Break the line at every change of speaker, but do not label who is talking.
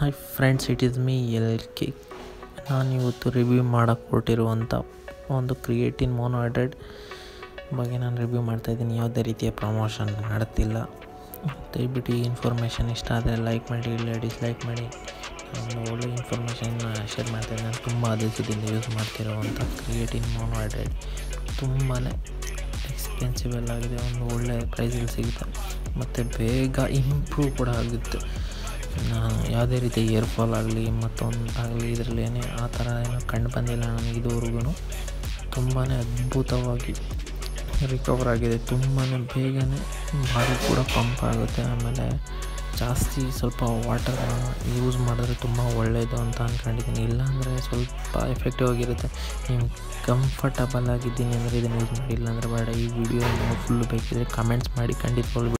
hi friends it is me L K ನಾನು ಇವತ್ತು review ಮಾಡೋಕ್ಕೆ ಹೊರಟಿರುವಂಥ ಒಂದು ಕ್ರಿಯೇಟಿನ್ ಮೋನೋಹೈಡ್ರೇಟ್ ಬಗ್ಗೆ ನಾನು ರಿವ್ಯೂ ಮಾಡ್ತಾಯಿದ್ದೀನಿ ಯಾವುದೇ ರೀತಿಯ ಪ್ರಮೋಷನ್ ಮಾಡ್ತಿಲ್ಲ ದಯವಿಟ್ಟು ಈ ಇನ್ಫಾರ್ಮೇಷನ್ ಇಷ್ಟ ಆದರೆ ಲೈಕ್ ಮಾಡಿ ಇಲ್ಲ ಡಿಸ್ಲೈಕ್ ಮಾಡಿ ನಾನು ಒಳ್ಳೆ ಇನ್ಫಾರ್ಮೇಷನ್ನ ಶೇರ್ ಮಾಡ್ತಾಯಿದ್ದೀನಿ ನಾನು ತುಂಬ ದಿವಸದಿಂದ ಯೂಸ್ ಮಾಡ್ತಿರೋವಂಥ ಕ್ರಿಯೇಟಿನ್ ಮೋನೋಹೈಡ್ರೇಟ್ ತುಂಬಾ ಎಕ್ಸ್ಪೆನ್ಸಿವೆಲ್ ಆಗಿದೆ ಒಂದು ಒಳ್ಳೆ ಪ್ರೈಸಲ್ಲಿ ಸಿಗುತ್ತೆ ಮತ್ತು ಬೇಗ ಇಂಪ್ರೂವ್ ಕೂಡ ಆಗುತ್ತೆ ನಾನು ಯಾವುದೇ ರೀತಿ ಇಯರ್ ಫಾಲ್ ಆಗಲಿ ಮತ್ತೊಂದು ಆಗಲಿ ಇದರಲ್ಲಿ ಏನೇ ಆ ಥರ ಏನೂ ಕಂಡು ಬಂದಿಲ್ಲ ನನಗೆ ಇದುವರೆಗೂ ತುಂಬಾ ಅದ್ಭುತವಾಗಿ ರಿಕವರ್ ಆಗಿದೆ ತುಂಬಾ ಬೇಗನೆ ಬಾಡಿ ಕೂಡ ಪಂಪ್ ಆಗುತ್ತೆ ಆಮೇಲೆ ಜಾಸ್ತಿ ಸ್ವಲ್ಪ ವಾಟರ್ನ ಯೂಸ್ ಮಾಡಿದ್ರೆ ತುಂಬ ಒಳ್ಳೆಯದು ಅಂತ ಅಂದ್ಕೊಂಡಿದ್ದೀನಿ ಇಲ್ಲಾಂದರೆ ಸ್ವಲ್ಪ ಎಫೆಕ್ಟಿವ್ ಆಗಿರುತ್ತೆ ನೀವು ಕಂಫರ್ಟಬಲ್ ಆಗಿದ್ದೀನಿ ಅಂದರೆ ಇದನ್ನು ಯೂಸ್ ಮಾಡಿ ಇಲ್ಲಾಂದರೆ ಬೇಡ ಈ ವಿಡಿಯೋ ಫುಲ್ ಬೇಕಿದ್ರೆ ಕಮೆಂಟ್ಸ್ ಮಾಡಿ ಖಂಡಿತವಾಗ್ಲೂ